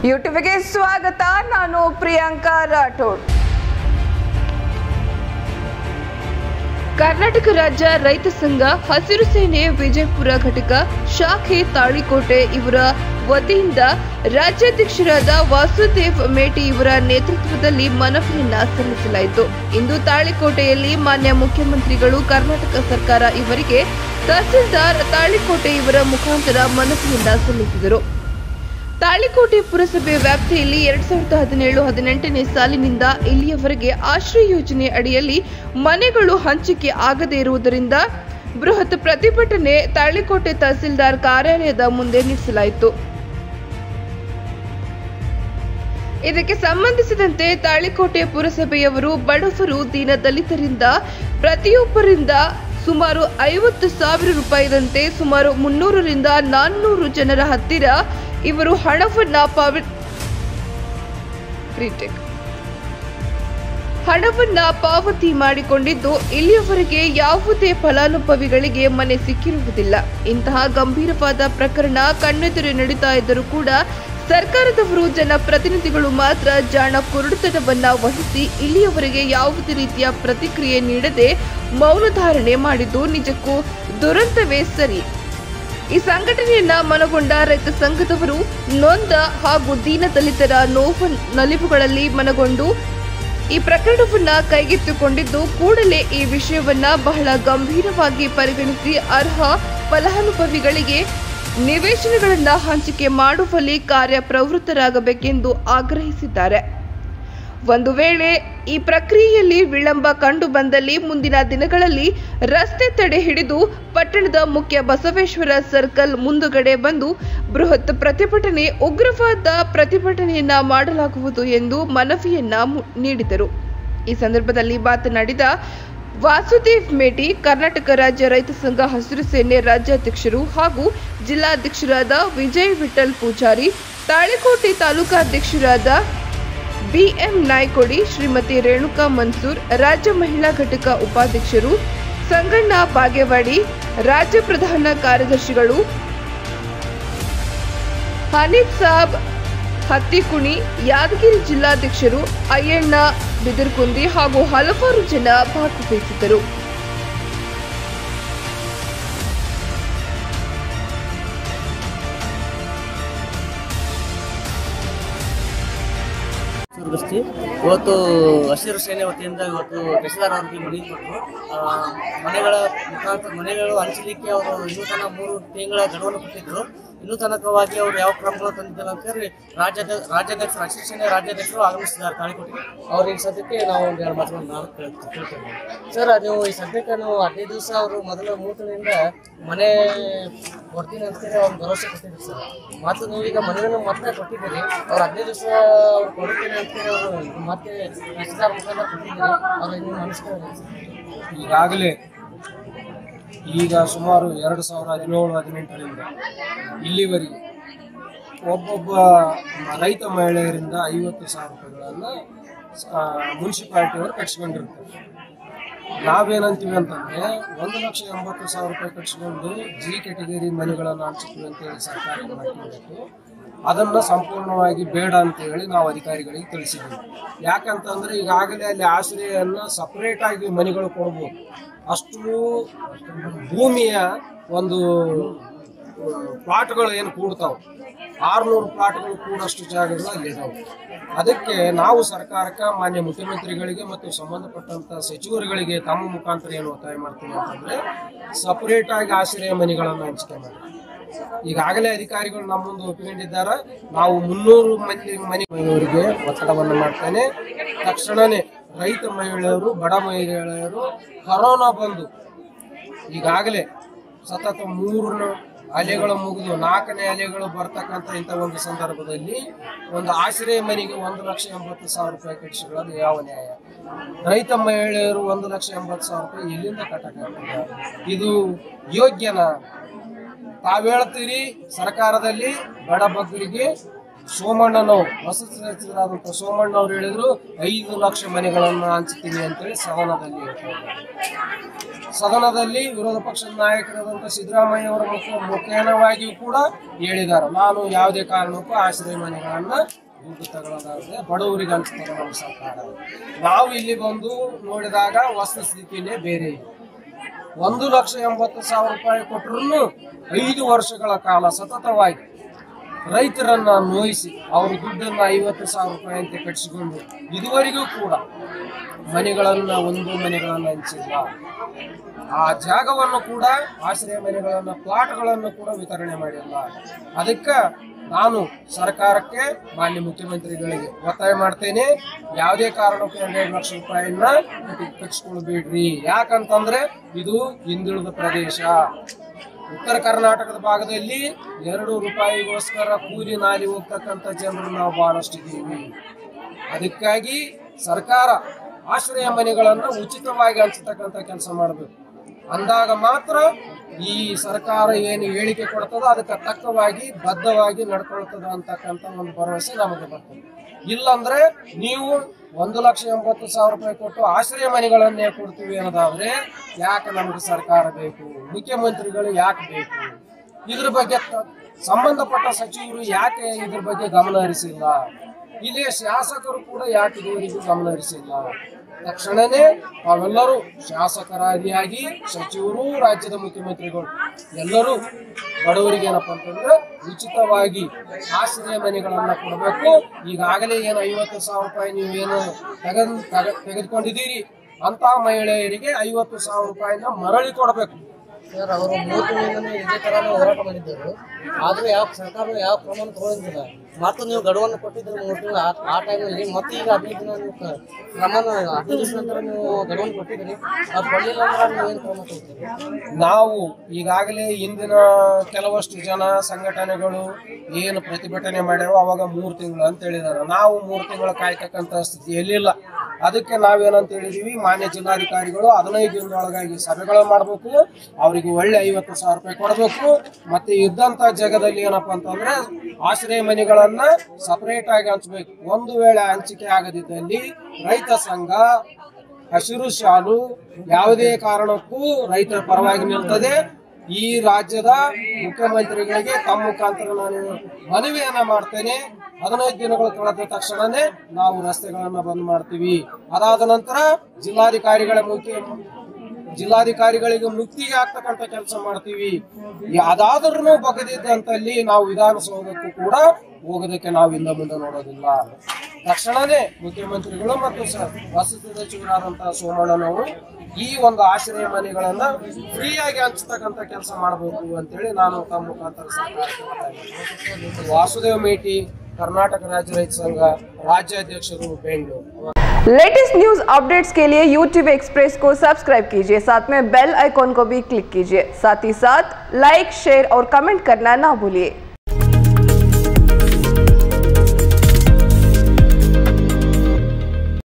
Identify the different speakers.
Speaker 1: ಯೂಟ್ಯೂಬ್ಗೆ ಸ್ವಾಗತ ನಾನು ಪ್ರಿಯಾಂಕಾ ರಾಠೋಡ್ ಕರ್ನಾಟಕ ರಾಜ್ಯ ರೈತ ಸಂಘ ಹಸಿರು ಸೇನೆ ವಿಜಯಪುರ ಘಟಕ ಶಾಖೆ ತಾಳಿಕೋಟೆ ಇವರ ವತಿಯಿಂದ ರಾಜ್ಯಾಧ್ಯಕ್ಷರಾದ ವಾಸುದೇವ್ ಮೇಟಿ ಇವರ ನೇತೃತ್ವದಲ್ಲಿ ಮನವಿಯನ್ನ ಸಲ್ಲಿಸಲಾಯಿತು ಇಂದು ತಾಳಿಕೋಟೆಯಲ್ಲಿ ಮಾನ್ಯ ಮುಖ್ಯಮಂತ್ರಿಗಳು ಕರ್ನಾಟಕ ಸರ್ಕಾರ ಇವರಿಗೆ ತಹಸೀಲ್ದಾರ್ ತಾಳಿಕೋಟೆ ಇವರ ಮುಖಾಂತರ ಮನವಿಯನ್ನ ಸಲ್ಲಿಸಿದರು ತಾಳಿಕೋಟೆ ಪುರಸಭೆ ವ್ಯಾಪ್ತಿಯಲ್ಲಿ ಎರಡ್ ಸಾವಿರದ ಹದಿನೇಳು ಹದಿನೆಂಟನೇ ಸಾಲಿನಿಂದ ಇಲ್ಲಿಯವರೆಗೆ ಆಶ್ರಯ ಯೋಜನೆ ಅಡಿಯಲ್ಲಿ ಮನೆಗಳು ಹಂಚಿಕೆ ಆಗದೇ ಇರುವುದರಿಂದ ಬೃಹತ್ ಪ್ರತಿಭಟನೆ ತಾಳಿಕೋಟೆ ತಹಸೀಲ್ದಾರ್ ಕಾರ್ಯಾಲಯದ ಮುಂದೆ ನಡೆಸಲಾಯಿತು ಇದಕ್ಕೆ ಸಂಬಂಧಿಸಿದಂತೆ ತಾಳಿಕೋಟೆ ಪುರಸಭೆಯವರು ಬಡವರು ದೀನ ದಲಿತರಿಂದ ಪ್ರತಿಯೊಬ್ಬರಿಂದ ಸುಮಾರು ಐವತ್ತು ಸಾವಿರ ರೂಪಾಯಿದಂತೆ ಸುಮಾರು ಮುನ್ನೂರರಿಂದ ನಾನ್ನೂರು ಜನರ ಹತ್ತಿರ ಇವರು ಹಣವನ್ನ ಪಾವ Retake. ಹಣವನ್ನ ಪಾವತಿ ಮಾಡಿಕೊಂಡಿದ್ದು ಇಲ್ಲಿಯವರೆಗೆ ಯಾವುದೇ ಫಲಾನುಭವಿಗಳಿಗೆ ಮನೆ ಸಿಕ್ಕಿರುವುದಿಲ್ಲ ಇಂತಹ ಗಂಭೀರವಾದ ಪ್ರಕರಣ ಕಣ್ಣೆದುರು ನಡೀತಾ ಇದ್ದರೂ ಕೂಡ ಸರ್ಕಾರದವರು ಜನಪ್ರತಿನಿಧಿಗಳು ಮಾತ್ರ ಜಾಣ ಕುರುಡುತನವನ್ನ ವಹಿಸಿ ಇಲ್ಲಿಯವರೆಗೆ ಯಾವುದೇ ರೀತಿಯ ಪ್ರತಿಕ್ರಿಯೆ ನೀಡದೆ ಮೌನಧಾರಣೆ ಮಾಡಿದ್ದು ನಿಜಕ್ಕೂ ದುರಂತವೇ ಸರಿ ಈ ಸಂಘಟನೆಯನ್ನ ಮನಗೊಂಡ ರೈತ ಸಂಘದವರು ನೊಂದ ಹಾಗೂ ದೀನ ದಲಿತರ ನೋವು ನಲಿವುಗಳಲ್ಲಿ ಮನಗೊಂಡು ಈ ಪ್ರಕರಣವನ್ನ ಕೈಗೆತ್ತಿಕೊಂಡಿದ್ದು ಕೂಡಲೇ ಈ ವಿಷಯವನ್ನ ಬಹಳ ಗಂಭೀರವಾಗಿ ಪರಿಗಣಿಸಿ ಅರ್ಹ ಫಲಾನುಭವಿಗಳಿಗೆ ನಿವೇಶನಗಳನ್ನ ಹಂಚಿಕೆ ಮಾಡುವಲ್ಲಿ ಕಾರ್ಯಪ್ರವೃತ್ತರಾಗಬೇಕೆಂದು ಆಗ್ರಹಿಸಿದ್ದಾರೆ ಒಂದು ವೇಳೆ ಈ ಪ್ರಕ್ರಿಯೆಯಲ್ಲಿ ವಿಳಂಬ ಕಂಡು ಬಂದಲ್ಲಿ ಮುಂದಿನ ದಿನಗಳಲ್ಲಿ ರಸ್ತೆ ತಡೆ ಹಿಡಿದು ಪಟ್ಟಣದ ಮುಖ್ಯ ಬಸವೇಶ್ವರ ಸರ್ಕಲ್ ಮುಂದುಗಡೆ ಬಂದು ಬೃಹತ್ ಪ್ರತಿಭಟನೆ ಉಗ್ರವಾದ ಪ್ರತಿಭಟನೆಯನ್ನ ಮಾಡಲಾಗುವುದು ಎಂದು ಮನವಿಯನ್ನ ಮು- ನೀಡಿದರು ಈ ಸಂದರ್ಭದಲ್ಲಿ ಮಾತನಾಡಿದ ವಾಸುದೇವ್ ಮೇಟಿ ಕರ್ನಾಟಕ ರಾಜ್ಯ ರೈತ ಸಂಘ ಹಸಿರು ಸೇನೆ ರಾಜ್ಯಾಧ್ಯಕ್ಷರು ಹಾಗೂ ಜಿಲ್ಲಾಧ್ಯಕ್ಷರಾದ ವಿಜಯ್ ವಿಠಲ್ ಪೂಜಾರಿ ತಾಳಿಕೋಟೆ ತಾಲೂಕಾಧ್ಯಕ್ಷರಾದ ಬಿಎಂ ನಾಯ್ಕೊಡಿ ಶ್ರೀಮತಿ ರೇಣುಕಾ ಮನ್ಸೂರ್ ರಾಜ್ಯ ಮಹಿಳಾ ಘಟಕ ಉಪಾಧ್ಯಕ್ಷರು ಸಂಗಣ್ಣ ಬಾಗೇವಾಡಿ ರಾಜ್ಯ ಪ್ರಧಾನ ಕಾರ್ಯದರ್ಶಿಗಳು ಹನೀಫ್ ಸಾಬ್ ಹತ್ತಿಕುಣಿ ಯಾದಗಿರಿ ಜಿಲ್ಲಾಧ್ಯಕ್ಷರು ಅಯ್ಯಣ್ಣ ಬಿದಿರ್ಕುಂದಿ ಹಾಗೂ ಹಲವಾರು ಜನ ಭಾಗವಹಿಸಿದ್ದರು
Speaker 2: ದೃಷ್ಟಿ ಇವತ್ತು ಹಸಿರು ಸೇನೆ ವತಿಯಿಂದ ಇವತ್ತು ತಹಸೀಲ್ದಾರ್ ಅವರಿಗೆ ಮನವಿ ಕೊಟ್ಟರು ಆ, ಮನೆಗಳ ಮುಖಾಂತರ ಮನೆಗಳು ಹಂಚಲಿಕ್ಕೆ ಅವರು ಇನ್ನೂ ತನಕ ಮೂರು ತಿಂಗಳ ಗಡುವನ್ನು ಕೊಟ್ಟಿದ್ರು ಇನ್ನೂ ತನಕವಾಗಿ ಅವರು ಯಾವ ಕ್ರಮಗಳು ತಂದಿದ್ದಾರೆ ಅಂತ ಹೇಳಿ ರಾಜ್ಯಾಧ್ಯ ರಾಜ್ಯಾಧ್ಯಕ್ಷರು ಹಸಿರು ಸೇನೆ ರಾಜ್ಯಾಧ್ಯಕ್ಷರು ಆಗಮಿಸಿದ್ದಾರೆ ತಾಳಿಕೋಟೆಗೆ ಅವ್ರಿಗೆ ಈ ಸದ್ಯಕ್ಕೆ ನಾವು ಒಂದು ಎರಡು ಮಾತುಗಳನ್ನು ನಾನು ಕೇಳ್ತ- ಕೇಳ್ತೇವೆ ಸರ್ ನೀವು ಈ ಸದ್ಯಕ್ಕೆ ನೀವು ಹದಿನೈದು ದಿವಸ ಅವರು ಮೊದಲ ಮೂರು ತಿಂಗಳಿಂದ ಮನೆ ಕೊಡ್ತೀನಿ ಅಂತ ಹೇಳಿ ಅವ್ರು ಭರವಸೆ ಕೊಟ್ಟಿದ್ರು ಸರ್ ಮತ್ತು ನೀವೀಗ ಮನೆಯನ್ನು ಮತ್ತೆ ಕೊಟ್ಟಿದ್ದೀರಿ ಅವ್ರು ಹದಿನೈದು ದಿವಸ ಅವ್ರು ಕೊಡ್ತೀನಿ ಅಂತ ಹೇಳಿ ಅವರು ಮತ್ತೆ ತಹಸೀಲ್ದಾರ್ ಮುಖಾಂತರ ಕೊಟ್ಟಿದ್ದೀರಿ ಅವ್ರು ನಿಮ್ಮ ಅನಿಸ್ಕೊಳ್ಳಿ
Speaker 3: ಈಗಾಗಲೇ ಈಗ ಸುಮಾರು ಎರಡು ಸಾವಿರ ಹದಿನೇಳು ಹದಿನೆಂಟರಿಂದ ಇಲ್ಲಿವರೆಗೆ ಒಬ್ಬೊಬ್ಬ ರೈತ ಮಹಿಳೆಯರಿಂದ ಐವತ್ತು ಸಾವಿರ ರೂಪಾಯಿಗಳನ್ನು ಮುನ್ಸಿಪಾಲ್ಟಿಯವರು ಕಟ್ಸ್ಕೊಂಡಿರ್ತಾರೆ ನಾವೇನಂತೀವಿ ಅಂತಂದ್ರೆ ಒಂದು ಲಕ್ಷ ಎಂಬತ್ತು ಸಾವಿರ ರೂಪಾಯಿ ಕಟ್ಸ್ಕೊಂಡು ಜಿ ಕೆಟಗರಿ ಮನೆಗಳನ್ನು ಹಂಚ್ತೀವಿ ಅಂತೇಳಿ ಸರ್ಕಾರ ಮಾಡ್ಕೊಬೇಕು ಅದನ್ನ ಸಂಪೂರ್ಣವಾಗಿ ಬೇಡ ಅಂತ ಹೇಳಿ ನಾವು ಅಧಿಕಾರಿಗಳಿಗೆ ತಿಳಿಸಿದ್ದೀವಿ ಯಾಕಂತಂದ್ರೆ ಈಗಾಗಲೇ ಅಲ್ಲಿ ಆಶ್ರಯನ್ನ ಸಪರೇಟ್ ಆಗಿ ಮನೆಗಳು ಕೊಡ್ಬೋದು ಅಷ್ಟು ಭೂಮಿಯ ಒಂದು ಪ್ಲಾಟ್ಗಳು ಏನು ಕೂಡ್ತಾವೆ ಆರ್ನೂರು ಪ್ಲಾಟ್ಗಳು ಕೂಡಷ್ಟು ಜಾಗಗಳು ಅಲ್ಲಿದ್ದಾವೆ ಅದಕ್ಕೆ ನಾವು ಸರ್ಕಾರಕ್ಕೆ ಮಾನ್ಯ ಮುಖ್ಯಮಂತ್ರಿಗಳಿಗೆ ಮತ್ತು ಸಂಬಂಧಪಟ್ಟಂತ ಸಚಿವರುಗಳಿಗೆ ತಮ್ಮ ಮುಖಾಂತರ ಏನು ಒತ್ತಾಯ ಮಾಡ್ತೀವಿ ಅಂತಂದ್ರೆ ಸಪರೇಟ್ ಆಗಿ ಆಶ್ರಯ ಮನೆಗಳನ್ನು ಹಂಚಿಕೆ ಮಾಡಿ ಈಗಾಗಲೇ ಅಧಿಕಾರಿಗಳು ನಮ್ಮ ಮುಂದೆ ಒಪ್ಪಿಕೊಂಡಿದ್ದಾರೆ ನಾವು ಮುನ್ನೂರು ಮಂದಿ ಮನೆಯವರಿಗೆ ಒತ್ತಡವನ್ನು ಮಾಡ್ತೇನೆ ತಕ್ಷಣನೇ ರೈತ ಮಹಿಳೆಯರು ಬಡ ಮಹಿಳೆಯರು ಕೊರೋನಾ ಬಂದು ಈಗಾಗಲೇ ಸತತ ಮೂರು ಅಲೆಗಳು ಮುಗಿದು ನಾಲ್ಕನೇ ಅಲೆಗಳು ಬರ್ತಕ್ಕಂಥ ಇಂಥ ಒಂದು ಸಂದರ್ಭದಲ್ಲಿ ಒಂದು ಆಶ್ರಯ ಮನೆಗೆ ಒಂದು ಲಕ್ಷ ಎಂಬತ್ತು ಸಾವಿರ ರೂಪಾಯಿ ಕಟ್ಟಿಸಿಕೊಳ್ಳೋದು ಯಾವ ನ್ಯಾಯ ರೈತ ಮಹಿಳೆಯರು ಒಂದು ಲಕ್ಷ ಎಂಬತ್ತು ಸಾವಿರ ರೂಪಾಯಿ ಎಲ್ಲಿಂದ ಕಟ್ಟಕ್ಕಾಗ್ತದೆ ಇದು ಯೋಗ್ಯನಾ ತಾವ್ ಹೇಳ್ತೀರಿ ಸರ್ಕಾರದಲ್ಲಿ ಬಡ ಬಗ್ಗರಿಗೆ ಸೋಮಣ್ಣನವರು ಹೊಸ ಸಚಿವರಾದಂಥ ಸೋಮಣ್ಣವ್ರು ಹೇಳಿದ್ರು ಐದು ಲಕ್ಷ ಮನೆಗಳನ್ನ ಹಂಚ್ತೀನಿ ಅಂತೇಳಿ ಸದನದಲ್ಲಿ ಹೇಳ್ತಾರೆ ಸದನದಲ್ಲಿ ವಿರೋಧ ಪಕ್ಷದ ನಾಯಕರಾದಂಥ ಸಿದ್ದರಾಮಯ್ಯ ಅವರ ಮುಖ ಮುಖೇನವಾಗಿಯೂ ಕೂಡ ಹೇಳಿದ್ದಾರೆ ನಾನು ಯಾವುದೇ ಕಾರಣಕ್ಕೂ ಆಶ್ರಯ ಮನೆಗಳನ್ನ ದುಡ್ಡು ತಗೊಳ್ಳೋದಾದ್ರೆ ಬಡವರಿಗೆ ಹಂಚ್ತಾರೆ ನಮ್ಮ ಸರ್ಕಾರ ನಾವು ಇಲ್ಲಿ ಬಂದು ನೋಡಿದಾಗ ವಸ್ತುಸ್ಥಿತಿನೇ ಬೇರೆ ಇದೆ ಒಂದು ಲಕ್ಷ ಎಂಬತ್ತು ಸಾವಿರ ರೂಪಾಯಿ ಕೊಟ್ಟರು ಐದು ವರ್ಷಗಳ ಕಾಲ ಸತತವಾಗಿ ರೈತರನ್ನ ನೋಯಿಸಿ ಅವ್ರ ದುಡ್ಡನ್ನ ಐವತ್ತು ಸಾವಿರ ರೂಪಾಯಿ ಅಂತ ಕಟ್ಟಿಸಿಕೊಂಡು ಇದುವರೆಗೂ ಕೂಡ ಮನೆಗಳನ್ನ ಒಂದು ಮನೆಗಳನ್ನ ಹಂಚಿಲ್ಲ ಆ ಜಾಗವನ್ನು ಕೂಡ ಆಶ್ರಯ ಮನೆಗಳನ್ನ ಪ್ಲಾಟ್ಗಳನ್ನು ಕೂಡ ವಿತರಣೆ ಮಾಡಿಲ್ಲ ಅದಕ್ಕೆ ನಾನು ಸರ್ಕಾರಕ್ಕೆ ಮಾನ್ಯ ಮುಖ್ಯಮಂತ್ರಿಗಳಿಗೆ ಒತ್ತಾಯ ಮಾಡ್ತೇನೆ ಯಾವುದೇ ಕಾರಣಕ್ಕೂ ಎರಡೆರಡು ಲಕ್ಷ ರೂಪಾಯಿನ ಕಟ್ಟಿಸ್ಕೊಳ್ಬೇಡ್ರಿ ಯಾಕಂತಂದ್ರೆ ಇದು ಹಿಂದುಳಿದ ಪ್ರದೇಶ ಉತ್ತರ ಕರ್ನಾಟಕದ ಭಾಗದಲ್ಲಿ ಎರಡು ರೂಪಾಯಿಗೋಸ್ಕರ ಕೂಲಿ ನಾಲಿ ಹೋಗ್ತಕ್ಕಂಥ ಜನರು ನಾವು ಬಹಳಷ್ಟು ಇದ್ದೀವಿ ಅದಕ್ಕಾಗಿ ಸರ್ಕಾರ ಆಶ್ರಯ ಮನೆಗಳನ್ನು ಉಚಿತವಾಗಿ ಹಂಚತಕ್ಕಂಥ ಕೆಲಸ ಮಾಡಬೇಕು ಅಂದಾಗ ಮಾತ್ರ ಈ ಸರ್ಕಾರ ಏನು ಹೇಳಿಕೆ ಕೊಡ್ತದೋ ಅದಕ್ಕೆ ತಕ್ಕವಾಗಿ ಬದ್ಧವಾಗಿ ನಡ್ಕೊಳ್ತದ ಅಂತಕ್ಕಂಥ ಒಂದು ಭರವಸೆ ನಮಗೆ ಬರ್ತದೆ ಇಲ್ಲಂದ್ರೆ ನೀವು ಒಂದು ಲಕ್ಷ ಎಂಬತ್ತು ಸಾವಿರ ರೂಪಾಯಿ ಕೊಟ್ಟು ಆಶ್ರಯ ಮನೆಗಳನ್ನೇ ಕೊಡ್ತೀವಿ ಅನ್ನೋದಾದ್ರೆ ಯಾಕೆ ನಮಗೆ ಸರ್ಕಾರ ಬೇಕು ಮುಖ್ಯಮಂತ್ರಿಗಳು ಯಾಕೆ ಬೇಕು ಇದ್ರ ಬಗ್ಗೆ ತ- ಸಂಬಂಧಪಟ್ಟ ಸಚಿವರು ಯಾಕೆ ಇದ್ರ ಬಗ್ಗೆ ಗಮನ ಹರಿಸಿಲ್ಲ ಇಲ್ಲಿ ಶಾಸಕರು ಕೂಡ ಯಾಕೆ ಇದುವರೆಗೂ ಗಮನ ಹರಿಸಿಲ್ಲ ತಕ್ಷಣನೇ ತಾವೆಲ್ಲರೂ ಶಾಸಕರಾದಿಯಾಗಿ ಸಚಿವರು ರಾಜ್ಯದ ಮುಖ್ಯಮಂತ್ರಿಗಳು ಎಲ್ಲರೂ ಬಡವರಿಗೆ ಏನಪ್ಪ ಅಂತಂದ್ರೆ ಉಚಿತವಾಗಿ ಆಶ್ರಯ ಮನೆಗಳನ್ನ ಕೊಡಬೇಕು ಈಗಾಗಲೇ ಏನು ಐವತ್ತು ಸಾವಿರ ರೂಪಾಯಿ ನೀವೇನು ತೆಗೆದು ತೆಗೆದುಕೊಂಡಿದ್ದೀರಿ ಅಂತ ಮಹಿಳೆಯರಿಗೆ ಐವತ್ತು ಸಾವಿರ ರೂಪಾಯಿನ ಮರಳಿ ಕೊಡಬೇಕು
Speaker 2: ಸರ್ ಅವರು ಮೂರು ತಿಂಗಳಿಂದ ಇದೇ ತರಾನೇ ಹೋರಾಟ ಮಾಡಿದ್ದರು ಆದ್ರೂ ಯಾವ ಸರ್ಕಾರ ಯಾವ ಕ್ರಮ ತಗೊಳ್ಳೋದಿಲ್ಲ ಮತ್ತು ನೀವು ಗಡುವನ್ನು ಕೊಟ್ಟಿದ್ರು ಮೂರು ತಿಂಗಳು ಆ- ಆ ಟೈಮಲ್ಲಿ ಮತ್ತೆ ಈಗ ಹದಿನೈದು ದಿನ ನೀವು ಕ- ಕ್ರಮನ ಹದಿನೈದು ದಿವಸ ನಂತರ ನೀವು ಗಡುವನ್ನು ಕೊಟ್ಟಿದ್ದೀರಿ ಅದು ಕೊಡಲಿಲ್ಲ ಅಂದ್ರೆ ನೀವು ಏನು ಕ್ರಮ ತಗೋತೀರಿ
Speaker 3: ನಾವು ಈಗಾಗಲೇ ಇಂದಿನ ಕೆಲವಷ್ಟು ಜನ ಸಂಘಟನೆಗಳು ಏನು ಪ್ರತಿಭಟನೆ ಮಾಡ್ಯಾವ ಅವಾಗ ಮೂರು ತಿಂಗಳು ಅಂತ ಹೇಳಿದಾರೆ ನಾವು ಮೂರು ತಿಂಗಳು ಕಾಯ್ತಕ್ಕಂಥ ಸ್ಥಿತಿಯಲ್ಲಿಲ್ಲ ಅದಕ್ಕೆ ನಾವೇನಂತ ಹೇಳಿದೀವಿ ಮಾನ್ಯ ಜಿಲ್ಲಾಧಿಕಾರಿಗಳು ಹದಿನೈದು ದಿನದೊಳಗಾಗಿ ಸಭೆಗಳು ಮಾಡಬೇಕು ಅವರಿಗೆ ಒಳ್ಳೆ ಐವತ್ತು ಸಾವಿರ ರೂಪಾಯಿ ಕೊಡಬೇಕು ಮತ್ತೆ ಇದ್ದಂತ ಜಾಗದಲ್ಲಿ ಏನಪ್ಪಾ ಅಂತಂದ್ರೆ ಆಶ್ರಯ ಮನೆಗಳನ್ನ ಸಪರೇಟ್ ಆಗಿ ಹಂಚಬೇಕು ಒಂದು ವೇಳೆ ಹಂಚಿಕೆ ಆಗದಿದ್ದಲ್ಲಿ ರೈತ ಸಂಘ ಹಸಿರು ಶಾಲು ಯಾವುದೇ ಕಾರಣಕ್ಕೂ ರೈತರ ಪರವಾಗಿ ನಿಲ್ತದೆ ಈ ರಾಜ್ಯದ ಮುಖ್ಯಮಂತ್ರಿಗಳಿಗೆ ತಮ್ಮ ಮುಖಾಂತರ ನಾನು ಮನವಿಯನ್ನ ಮಾಡ್ತೇನೆ ಹದಿನೈದು ದಿನಗಳು ಕಳೆದ ತಕ್ಷಣನೇ ನಾವು ರಸ್ತೆಗಳನ್ನ ಬಂದ್ ಮಾಡ್ತೀವಿ ಅದಾದ ನಂತರ ಜಿಲ್ಲಾಧಿಕಾರಿಗಳ ಮುಖ್ಯ ಜಿಲ್ಲಾಧಿಕಾರಿಗಳಿಗೆ ಮುಕ್ತಿಗೆ ಆಗ್ತಕ್ಕಂಥ ಕೆಲಸ ಮಾಡ್ತೀವಿ ಅದಾದ್ರೂ ಬಗದಿದ್ದಂತಲ್ಲಿ ನಾವು ವಿಧಾನಸೌಧಕ್ಕೂ ಕೂಡ ಹೋಗೋದಕ್ಕೆ ನಾವು ಹಿಂದೆ ಮುಂದೆ ನೋಡೋದಿಲ್ಲ ತಕ್ಷಣನೇ ಮುಖ್ಯಮಂತ್ರಿಗಳು ಮತ್ತು ಸ- ವಸತಿ ಸಚಿವರಾದಂತಹ ಸೋಮಣ್ಣನವರು ಈ ಒಂದು ಆಶ್ರಯ ಮನೆಗಳನ್ನ ಫ್ರೀಯಾಗಿ ಹಂಚತಕ್ಕಂಥ ಕೆಲಸ ಮಾಡಬೇಕು ಅಂತೇಳಿ ನಾನು ತಮ್ಮ ಮುಖಾಂತರ ಸರ್ಕಾರಕ್ಕೆ ಒತ್ತಾಯ ಮಾಡ್ತೀನಿ. ವಾಸುದೇವ ಮೇಟಿ ಕರ್ನಾಟಕ ರಾಜ್ಯ ರೈತ ಸಂಘ ರಾಜ್ಯಾಧ್ಯಕ್ಷರು ಬೆಂಗಳೂರು
Speaker 1: लेटेस्ट न्यूज अपडेट्स के लिए YouTube एक्सप्रेस को सब्सक्राइब कीजिए साथ में बेल आइकॉन को भी क्लिक कीजिए साथ ही साथ लाइक शेयर और कमेंट करना ना भूलिए